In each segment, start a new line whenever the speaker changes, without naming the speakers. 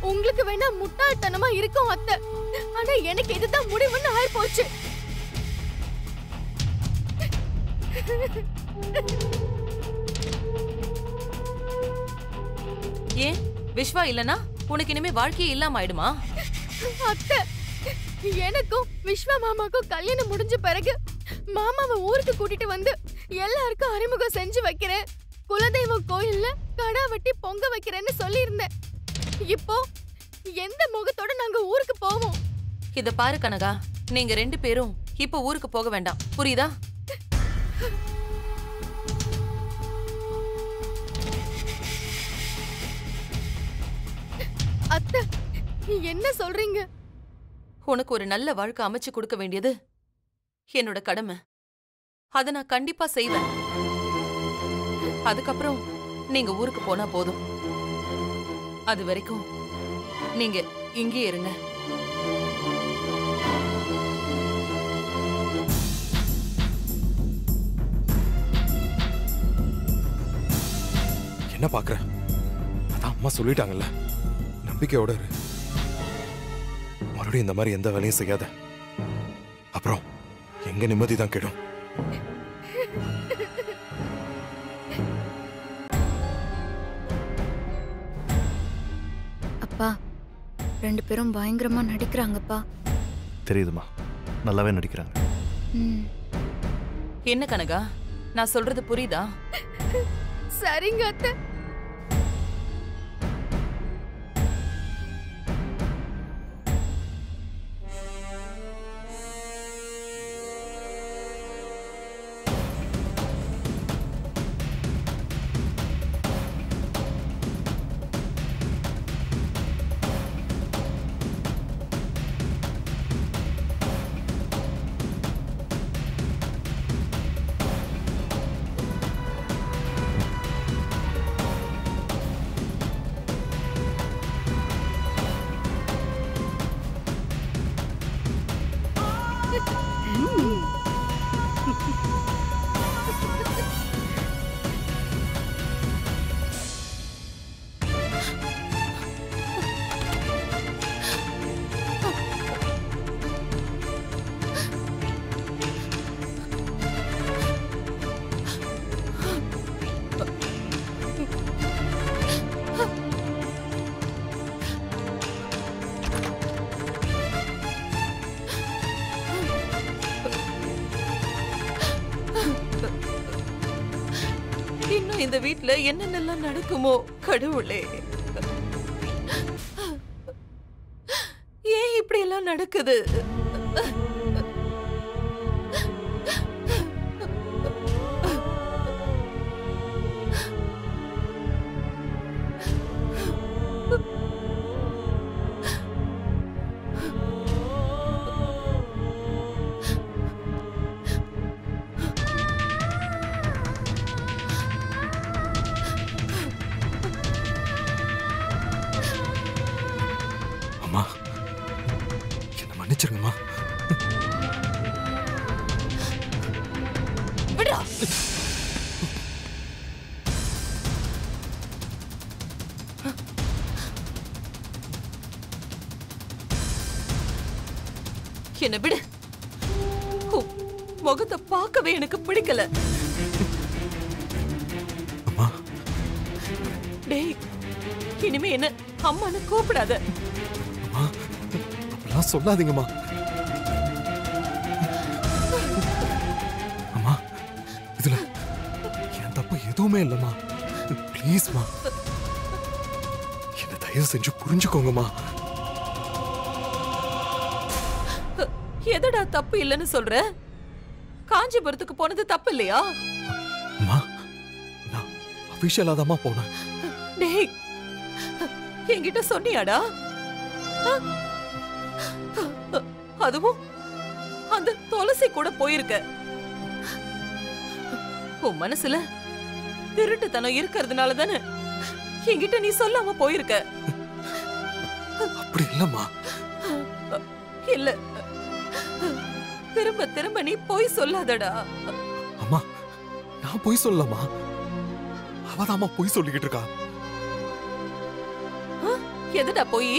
உங்களுக்கு வேணா முட்டாள்தனமா இருக்கும் அத்தை ஆனா எனக்கு இதுதான் முடிவுன்னு ஆயி போச்சு
ஏன் விஸ்வா இல்லனா உனக்கு இனிமே வாழ்க்கையே இல்லாம ஆயிடுமா
அத்தை எனக்கும் விஸ்வா மாமாக்கும் கல்யாணம் முடிஞ்ச பிறகு மாமாவை ஊருக்கு கூட்டிட்டு வந்து எல்லாருக்கும் அறிமுகம் செஞ்சு வைக்கிறேன் குலதெய்வ கோயில்ல கடா வெட்டி பொங்க வைக்கிறேன்னு சொல்லியிருந்தேன் இப்போ எந்த முகத்தோட நாங்க ஊருக்கு போவோம்
இத பாரு கனகா நீங்க ரெண்டு பேரும் இப்ப ஊருக்கு போக வேண்டாம் புரியுதா
அத்தை என்ன சொல்றீங்க
உனக்கு ஒரு நல்ல வாழ்க்கை அமைச்சு கொடுக்க வேண்டியது என்னோட கடமை அத நான் கண்டிப்பா செய்வேன் அதுக்கப்புறம் நீங்க ஊருக்கு போனா போதும் அது வரைக்கும் நீங்க இங்கே இருங்க
என்ன பாக்குற அதான் அம்மா சொல்லிட்டாங்கல்ல நம்பிக்கையோட இரு மறுபடியும் இந்த மாதிரி எந்த வேலையும் செய்யாத அப்புறம் எங்க நிம்மதி தான் கெடும்
அப்பா ரெண்டு பேரும் பயங்கரமா நடிக்கிறாங்கப்பா
தெரியுதுமா நல்லாவே நடிக்கிறாங்க
ம்
என்ன கனகா நான் சொல்றது புரியுதா
சரிங்க அத்தை
இன்னும் இந்த வீட்ல என்னென்னலாம் நடக்குமோ கடவுளே ஏன் இப்படி எல்லாம் நடக்குது
அம்மா என்ன மன்னிச்சிருங்கம்மா
விடா என்ன விடு உன் முகத்தை பார்க்கவே எனக்கு பிடிக்கல
அம்மா
டேய் இனிமே என்ன அம்மான்னு கூப்பிடாத
அம்மா அப்படிலாம் சொல்லாதீங்கம்மா அம்மா இதுல என் தப்பு எதுவுமே இல்லம்மா ப்ளீஸ்மா என்ன தயவு செஞ்சு புரிஞ்சுக்கோங்கம்மா
எதடா தப்பு இல்லைன்னு சொல்ற காஞ்சிபுரத்துக்கு போனது தப்பு இல்லையா
அம்மா நான் அபிஷியலா தாம்மா போனேன்
டேய் என்கிட்ட சொன்னியாடா அ? அதுவும் அந்த துளசி கூட போயிருக்க உன் மனசுல திருட்டுத்தனம் இருக்கிறதுனால தானே என்கிட்ட நீ சொல்லாம போயிருக்க
அப்படி இல்லம்மா
இல்ல திரும்ப திரும்ப நீ போய் சொல்லாதடா
அம்மா நான் பொய் சொல்லம்மா அவதாம்மா பொய் சொல்லிக்கிட்டு இருக்கா
எதுடா போய்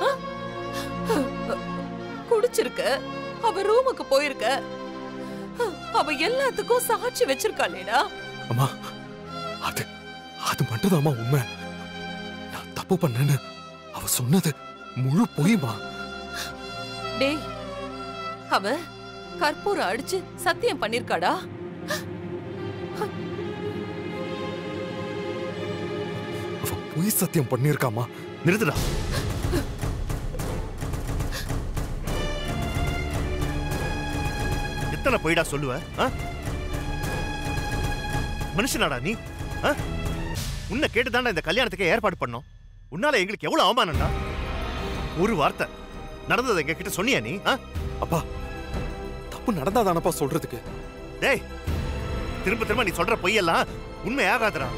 குடிச்சிருக்க அவ ரூமுக்கு போயிருக்க அவ எல்லாத்துக்கும் சாட்சி வச்சிருக்காளேடா
அம்மா அது அது மட்டும்தாம்மா உண்மை நான் தப்பு பண்ணேன்னு அவ சொன்னது முழு பொய்மா
டேய் அவ கற்பூரம் அடிச்சு சத்தியம் பண்ணிருக்காடா
அவ பொய் சத்தியம் பண்ணியிருக்காமா
நிறுத்துடா எத்தனை பொய்டா சொல்லுவ ஆ? மனுஷனாடா நீ ஆ? உன்னை கேட்டுதான்டா இந்த கல்யாணத்துக்கு ஏற்பாடு பண்ணோம் உன்னால எங்களுக்கு எவ்வளவு அவமானம்டா ஒரு வார்த்தை நடந்ததை எங்க கிட்ட சொன்னியா நீ ஆ?
அப்பா தப்பு நடந்தாதானப்பா சொல்றதுக்கு
டேய் திரும்ப திரும்ப நீ சொல்ற பொய்யெல்லாம் உண்மையாகாதடா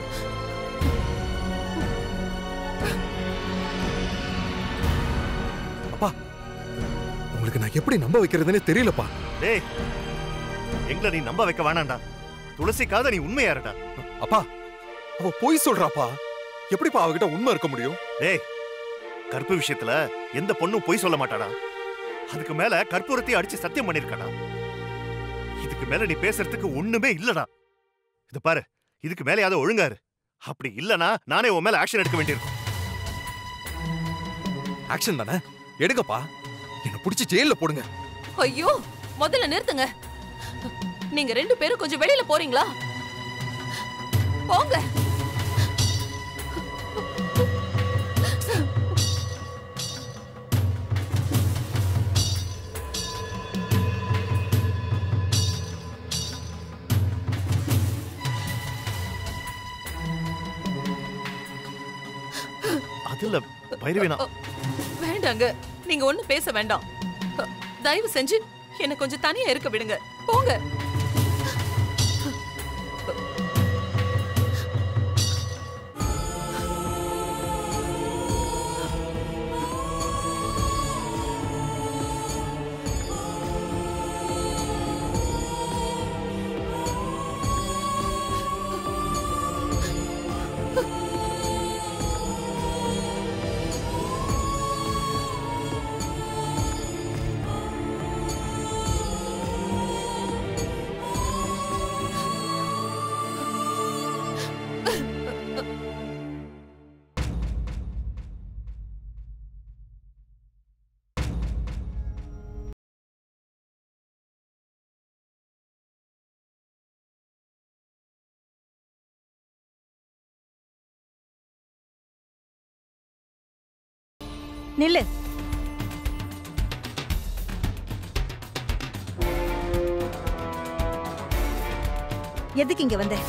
அப்பா உங்களுக்கு நான் எப்படி நம்ப வைக்கிறதுனே தெரியலப்பா
டேய் எங்களை நீ நம்ப வைக்க வேணாம்டா துளசிக்காக நீ உண்மையாருடா
அப்பா அவ பொய் சொல்றாப்பா எப்படிப்பா அவகிட்ட உண்மை இருக்க முடியும்
டேய் கற்பு விஷயத்துல எந்த பொண்ணும் பொய் சொல்ல மாட்டாடா அதுக்கு மேல கற்பூரத்தை அடிச்சு சத்தியம் பண்ணிருக்கடா இதுக்கு மேல நீ பேசுறதுக்கு ஒண்ணுமே இல்லடா இது பாரு இதுக்கு மேலயாவது ஒழுங்காரு அப்படி இல்லனா நானே உன் மேல ஆக்ஷன் எடுக்க வேண்டியிருக்கும்
ஆக்ஷன் தானே எடுங்கப்பா என்ன புடிச்சு ஜெயில்ல போடுங்க
ஐயோ முதல்ல நிறுத்துங்க நீங்க ரெண்டு பேரும் கொஞ்சம் வெளியில போறீங்களா போங்க
அதுல பைரவேனா
வேண்டாங்க நீங்க ஒண்ணும் பேச வேண்டாம் தயவு செஞ்சு என்ன கொஞ்சம் தனியா இருக்க விடுங்க போங்க
நில்லு எதுக்கு இங்க வந்த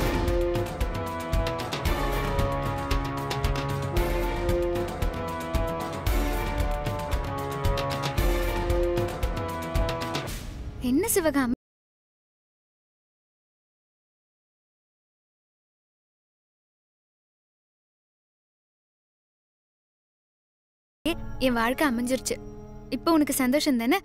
என்ன சிவகாமி என் வாழ்க்கை அமைஞ்சிருச்சு இப்போ உனக்கு சந்தோஷம் தானே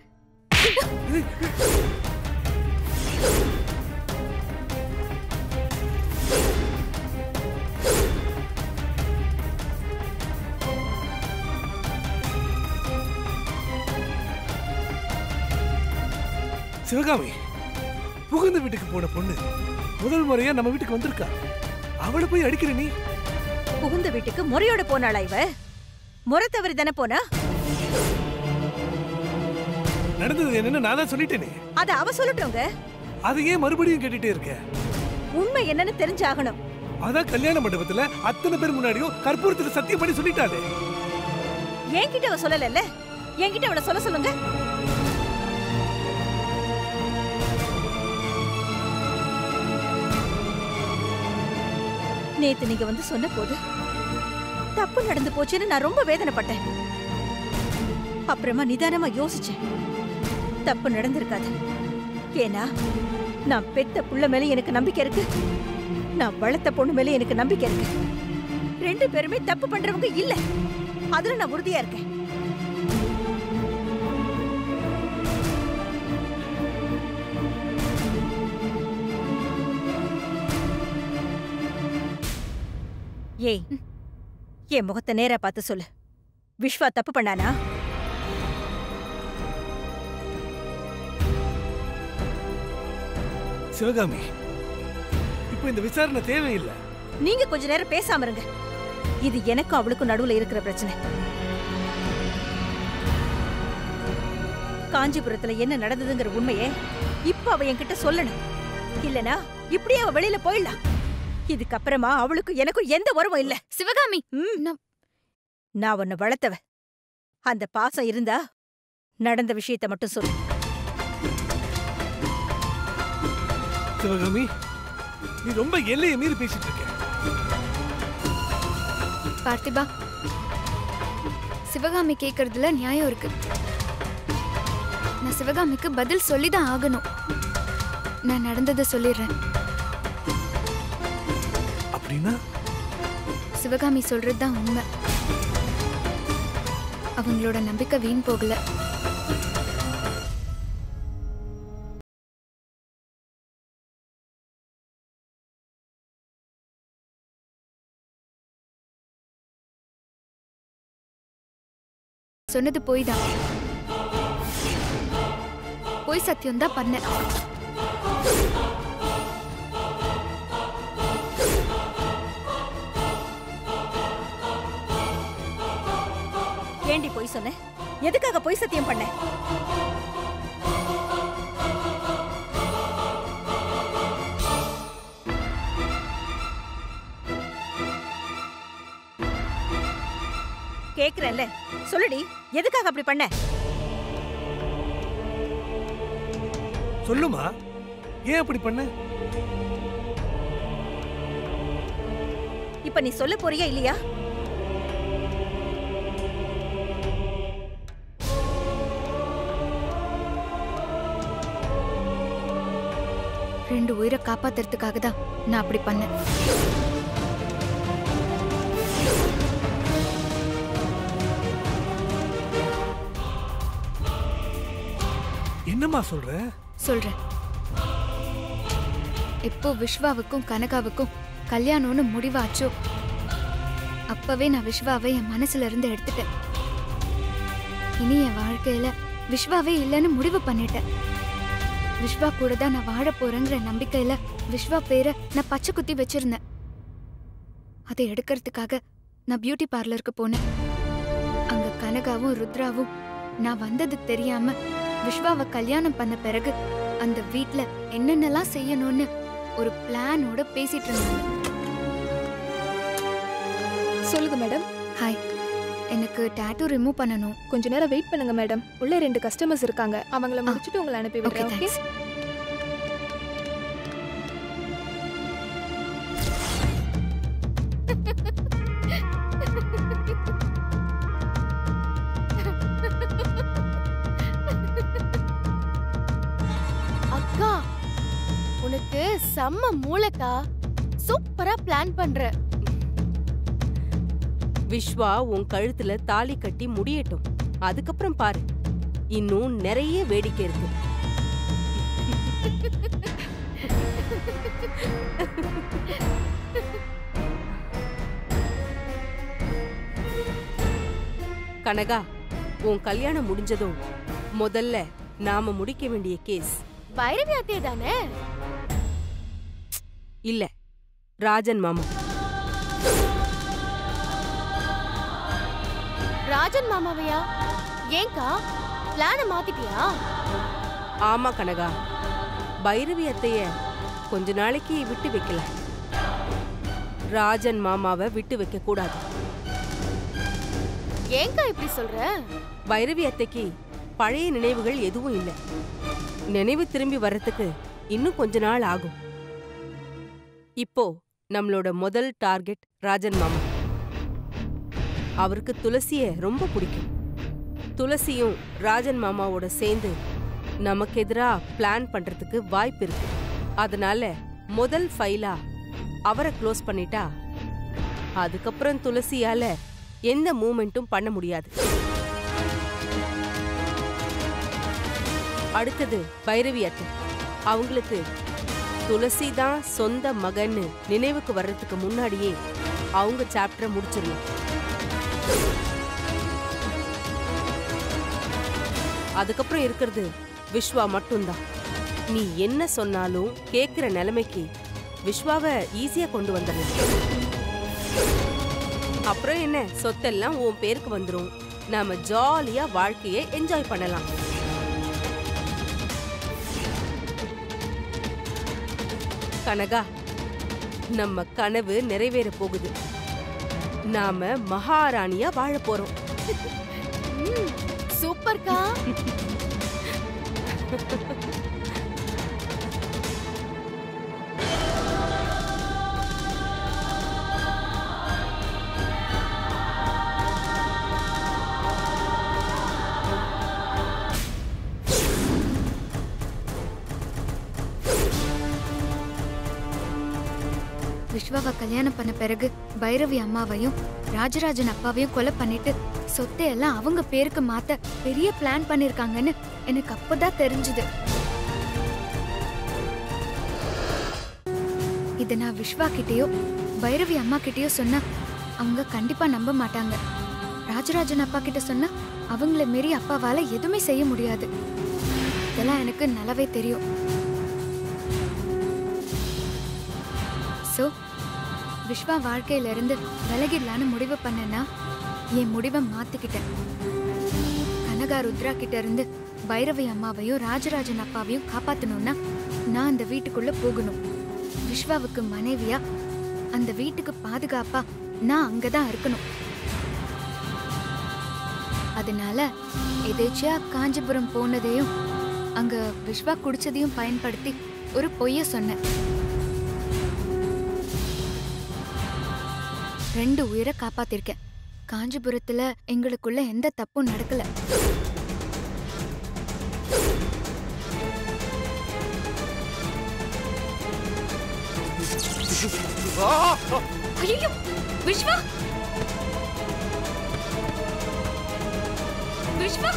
சிவகாமி புகுந்த வீட்டுக்கு போன பொண்ணு முதல் முறையா நம்ம வீட்டுக்கு வந்திருக்கா அவளை போய் அடிக்கிற நீ
புகுந்த வீட்டுக்கு முறையோட போனாளா இவ முறை தவறி தானே போனா
நடந்தது என்னன்னு நான் தான் சொல்லிட்டேனே
அத அவ சொல்லட்டுங்க
அதை ஏன் மறுபடியும் கேட்டுட்டே இருக்க
உண்மை என்னன்னு தெரிஞ்சாகணும்
அதான் கல்யாண மண்டபத்துல அத்தனை பேர் முன்னாடியும் கற்பூரத்துல சத்தியம் பண்ணி சொல்லிட்டாளே
என்கிட்ட அவ சொல்லல என்கிட்ட அவளை சொல்ல சொல்லுங்க நேத்து நீங்க வந்து சொன்ன போது தப்பு நடந்து போச்சுன்னு நான் ரொம்ப வேதனைப்பட்டேன் அப்புறமா நிதானமா யோசிச்சேன் தப்பு நடந்திருக்காது ஏன்னா நான் பெத்த புள்ள மேல எனக்கு நம்பிக்கை இருக்கு நான் வளர்த்த பொண்ணு மேல எனக்கு நம்பிக்கை இருக்கு ரெண்டு பேருமே தப்பு பண்றவங்க இல்ல அதுல நான் உறுதியா இருக்கேன் ஏய் என் முகத்தை நேரா பார்த்து சொல்லு விஸ்வா தப்பு பண்ணானா
சிவகாமி இப்போ இந்த விசாரணை தேவையில்லை
நீங்க கொஞ்ச நேரம் பேசாம இருங்க இது எனக்கும் அவளுக்கும் நடுவுல இருக்கிற பிரச்சனை காஞ்சிபுரத்துல என்ன நடந்ததுங்கிற உண்மையே இப்ப அவ என்கிட்ட சொல்லணும் இல்லனா இப்படியே அவ வெளியில போயிடலாம் இதுக்கப்புறமா அவளுக்கும் எனக்கும் எந்த உறவும் இல்ல
சிவகாமி
ம்.
நான்-
நான் உன்னை வளர்த்தவ அந்த பாசம் இருந்தா நடந்த விஷயத்தை மட்டும் சொல்லு
சிவகாமி நீ ரொம்ப எல்லையை மீறி பேசிட்டு இருக்க
பார்த்திபா சிவகாமி கேக்குறதுல நியாயம் இருக்கு நான் சிவகாமிக்கு பதில் சொல்லிதான் ஆகணும் நான் நடந்ததை சொல்லிடுறேன்
அப்படின்னா
சிவகாமி சொல்றது தான் உண்மை அவங்களோட நம்பிக்கை வீண் போகல சொன்னது போய் தான் பொய் சத்தியம் தான் பண்ணேன்
ஏண்டி பொய் சொன்ன எதுக்காக பொய் சத்தியம் பண்ண கேக்குறேன்ல சொல்லுடி எதுக்காக அப்படி பண்ண
சொல்லுமா ஏன் அப்படி பண்ண
இப்ப நீ சொல்ல போறியா இல்லையா
ரெண்டு உயிரை காப்பாத்துறதுக்காக தான் நான் அப்படி பண்ணேன்
என்னம்மா சொல்ற
சொல்றேன் எப்போ விஸ்வாவுக்கும் கனகாவுக்கும் கல்யாணம்னு முடிவாச்சோ அப்பவே நான் விஸ்வாவை என் மனசுல இருந்து எடுத்துட்டேன் இனி என் வாழ்க்கையில விஸ்வாவே இல்லைன்னு முடிவு பண்ணிட்டேன் விஸ்வா கூட தான் நான் வாழ போறேங்கிற நம்பிக்கையில விஸ்வா பேரை நான் பச்சை குத்தி வச்சிருந்தேன் அதை எடுக்கிறதுக்காக நான் பியூட்டி பார்லருக்கு போனேன் அங்க கனகாவும் ருத்ராவும் நான் வந்தது தெரியாம விஸ்வாவை கல்யாணம் பண்ண பிறகு அந்த வீட்ல என்னென்னலாம் செய்யணும்னு ஒரு பிளானோட பேசிட்டு இருந்தாங்க
சொல்லுங்க மேடம்
ஹாய் எனக்கு டாட்டூ ரிமூவ் பண்ணணும்
கொஞ்ச நேரம் வெயிட் பண்ணுங்க மேடம் உள்ள ரெண்டு கஸ்டமர்ஸ் இருக்காங்க அவங்கள முடிச்சிட்டு உங்களை அனுப்பி
ஓகே
விடுறேன் ஓகே
தேங்க்ஸ்
அக்கா உனக்கு செம்ம மூளைக்கா சூப்பரா பிளான் பண்ற
விஸ்வா உன் கழுத்துல தாலி கட்டி முடியட்டும் அதுக்கப்புறம் பாரு இன்னும் நிறைய வேடிக்கை இருக்கு கனகா உன் கல்யாணம் முடிஞ்சதும் முதல்ல நாம முடிக்க வேண்டிய கேஸ்
பைரவி அத்தே தானே
இல்ல ராஜன் மாமா
ராஜன் மாமாவையா ஏங்கா பிளான மாத்திட்டியா
ஆமா கனகா பைரவி அத்தைய கொஞ்ச நாளைக்கு விட்டு வைக்கல ராஜன் மாமாவை விட்டு வைக்க கூடாது
ஏங்கா இப்படி சொல்ற
பைரவி அத்தைக்கு பழைய நினைவுகள் எதுவும் இல்ல நினைவு திரும்பி வர்றதுக்கு இன்னும் கொஞ்ச நாள் ஆகும் இப்போ நம்மளோட முதல் டார்கெட் ராஜன் மாமா அவருக்கு துளசிய ரொம்ப பிடிக்கும் துளசியும் ராஜன் மாமாவோட சேர்ந்து நமக்கு எதிரா பிளான் பண்றதுக்கு வாய்ப்பு இருக்கு அதனால முதல் ஃபைலா அவரை க்ளோஸ் பண்ணிட்டா அதுக்கப்புறம் துளசியால எந்த மூமெண்ட்டும் பண்ண முடியாது அடுத்தது பைரவி அத்தை அவங்களுக்கு துளசி தான் சொந்த மகன்னு நினைவுக்கு வர்றதுக்கு முன்னாடியே அவங்க சாப்டரை முடிச்சிடணும் அதுக்கப்புறம் இருக்கிறது விஸ்வா மட்டும்தான் நீ என்ன சொன்னாலும் கேக்குற நிலைமைக்கு விஸ்வாவை ஈஸியா கொண்டு வந்துடலாம் அப்புறம் என்ன சொத்தெல்லாம் உன் பேருக்கு வந்துரும் நாம ஜாலியா வாழ்க்கையை என்ஜாய் பண்ணலாம் கனகா நம்ம கனவு நிறைவேற போகுது நாம மகாராணியா வாழ போறோம்
ம், சூப்பர்க்கா
விஸ்வாவை கல்யாணம் பண்ண பிறகு பைரவி அம்மாவையும் ராஜராஜன் அப்பாவையும் கொலை பண்ணிட்டு சொத்தை எல்லாம் அவங்க பேருக்கு மாத்த பெரிய பிளான் பண்ணிருக்காங்கன்னு எனக்கு அப்பதான் தெரிஞ்சுது இத நான் விஸ்வா கிட்டயோ பைரவி அம்மா கிட்டயோ சொன்னா அவங்க கண்டிப்பா நம்ப மாட்டாங்க ராஜராஜன் அப்பா கிட்ட சொன்னா அவங்கள மீறி அப்பாவால எதுவுமே செய்ய முடியாது இதெல்லாம் எனக்கு நல்லாவே தெரியும் சோ விஸ்வா வாழ்க்கையில இருந்து விலகிடலான்னு முடிவு பண்ணேன்னா என் முடிவை மாத்திக்கிட்டேன் கனகா ருத்ரா கிட்ட இருந்து பைரவி அம்மாவையும் ராஜராஜன் அப்பாவையும் காப்பாத்தணும்னா நான் அந்த வீட்டுக்குள்ள போகணும் விஸ்வாவுக்கு மனைவியா அந்த வீட்டுக்கு பாதுகாப்பா நான் அங்கதான் இருக்கணும் அதனால எதேச்சியா காஞ்சிபுரம் போனதையும் அங்க விஸ்வா குடிச்சதையும் பயன்படுத்தி ஒரு பொய்ய சொன்னேன் ரெண்டு உயிரை காப்பாத்திருக்கேன் காஞ்சிபுரத்துல எங்களுக்குள்ள எந்த தப்பும் நடக்கல ஐயோ விஸ்வா விஸ்வா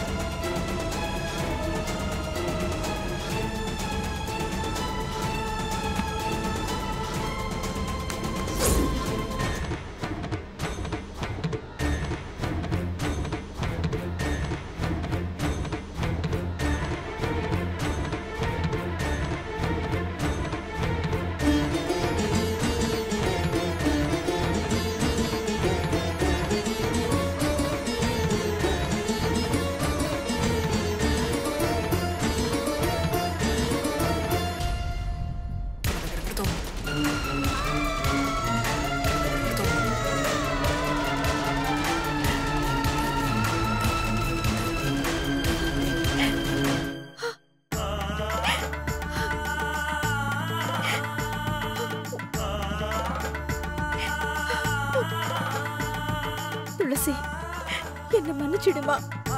துளசி என்ன மன்னிச்சிடுமா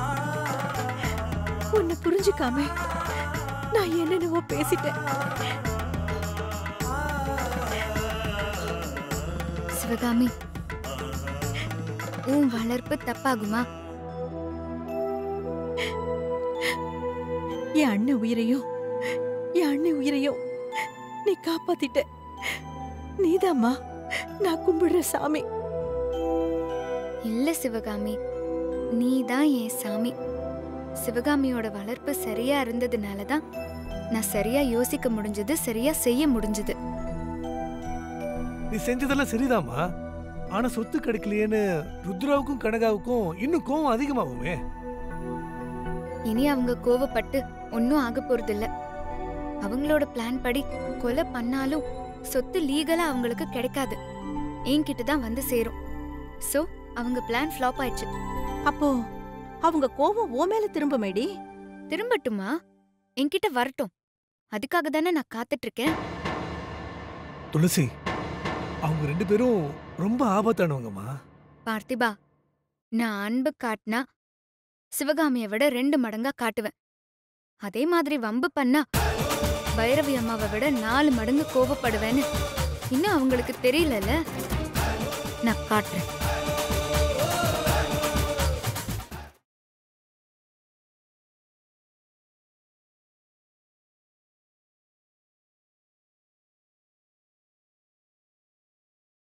உன்னை புரிஞ்சுக்காம நான் என்னென்னவோ பேசிட்டேன்
சிவகாமி உன் வளர்ப்பு தப்பாகுமா
என் அண்ணன் உயிரையும் என் அண்ணன் உயிரையும் நீ காப்பாத்திட்ட நீதாம்மா நான் கும்பிடுற சாமி
இல்ல சிவகாமி நீ தான் என் சாமி சிவகாமியோட வளர்ப்பு சரியா இருந்ததுனால தான் நான் சரியா யோசிக்க முடிஞ்சது சரியா செய்ய முடிஞ்சது
நீ செஞ்சதெல்லாம் சரிதாம்மா ஆனா சொத்து கிடைக்கலையேன்னு ருத்ராவுக்கும் கனகாவுக்கும் இன்னும் கோவம் அதிகமாகுமே
இனி அவங்க கோவப்பட்டு ஒன்னும் ஆக போறதில்ல அவங்களோட பிளான் படி கொலை பண்ணாலும் சொத்து லீகலா அவங்களுக்கு கிடைக்காது என்கிட்ட தான் வந்து சேரும் சோ அவங்க பிளான் ஃப்ளாப் ஆயிடுச்சு
அப்போ அவங்க கோவம் ஓ மேல திரும்புமேடி
திரும்பட்டுமா என்கிட்ட வரட்டும் அதுக்காக தானே நான் காத்துட்டு இருக்கேன்
துளசி அவங்க ரெண்டு பேரும் ரொம்ப ஆபத்தானவங்கம்மா
பார்த்திபா நான் அன்பு காட்டினா சிவகாமியை விட ரெண்டு மடங்கா காட்டுவேன் அதே மாதிரி வம்பு பண்ணா பைரவி அம்மாவை விட நாலு மடங்கு கோபப்படுவேன்னு இன்னும் அவங்களுக்கு தெரியலல நான் காட்டுறேன்